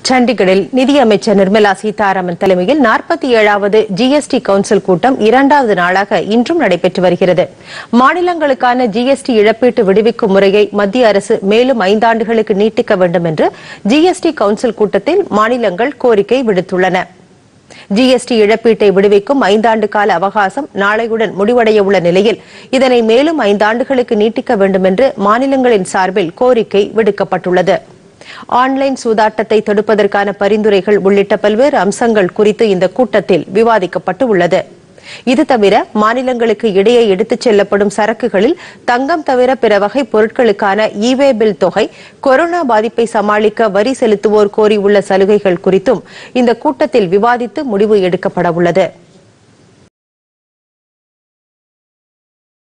சண்டிகரில் நிதியமைச்சர் நிர்மலா சீதாராமன் தலைமையில் நாற்பத்தி ஏழாவது ஜிஎஸ்டி கவுன்சில் கூட்டம் இரண்டாவது நாளாக இன்றும் நடைபெற்று வருகிறது மாநிலங்களுக்கான ஜிஎஸ்டி இழப்பீட்டு விடுவிக்கும் முறையை மத்திய அரசு மேலும் ஐந்தாண்டுகளுக்கு நீட்டிக்க வேண்டும் என்று ஜிஎஸ்டி கவுன்சில் கூட்டத்தில் மாநிலங்கள் கோரிக்கை விடுத்துள்ளன ஜிஎஸ்டி இழப்பீட்டை விடுவிக்கும் ஐந்தாண்டு கால அவகாசம் நாளையுடன் முடிவடைய உள்ள நிலையில் இதனை மேலும் ஐந்தாண்டுகளுக்கு நீட்டிக்க வேண்டும் என்று மாநிலங்களின் சார்பில் கோரிக்கை விடுக்கப்பட்டுள்ளது ஆன்லைன் சூதாட்டத்தை தடுப்பதற்கான பரிந்துரைகள் உள்ளிட்ட பல்வேறு அம்சங்கள் குறித்து இந்த கூட்டத்தில் விவாதிக்கப்பட்டு உள்ளது இது தவிர மாநிலங்களுக்கு இடையே எடுத்துச் செல்லப்படும் சரக்குகளில் தங்கம் தவிர பிற வகை பொருட்களுக்கான ஈவே பில் தொகை கொரோனா பாதிப்பை சமாளிக்க வரி செலுத்துவோர் கோரியுள்ள சலுகைகள் குறித்தும் இந்த கூட்டத்தில் விவாதித்து முடிவு எடுக்கப்பட உள்ளது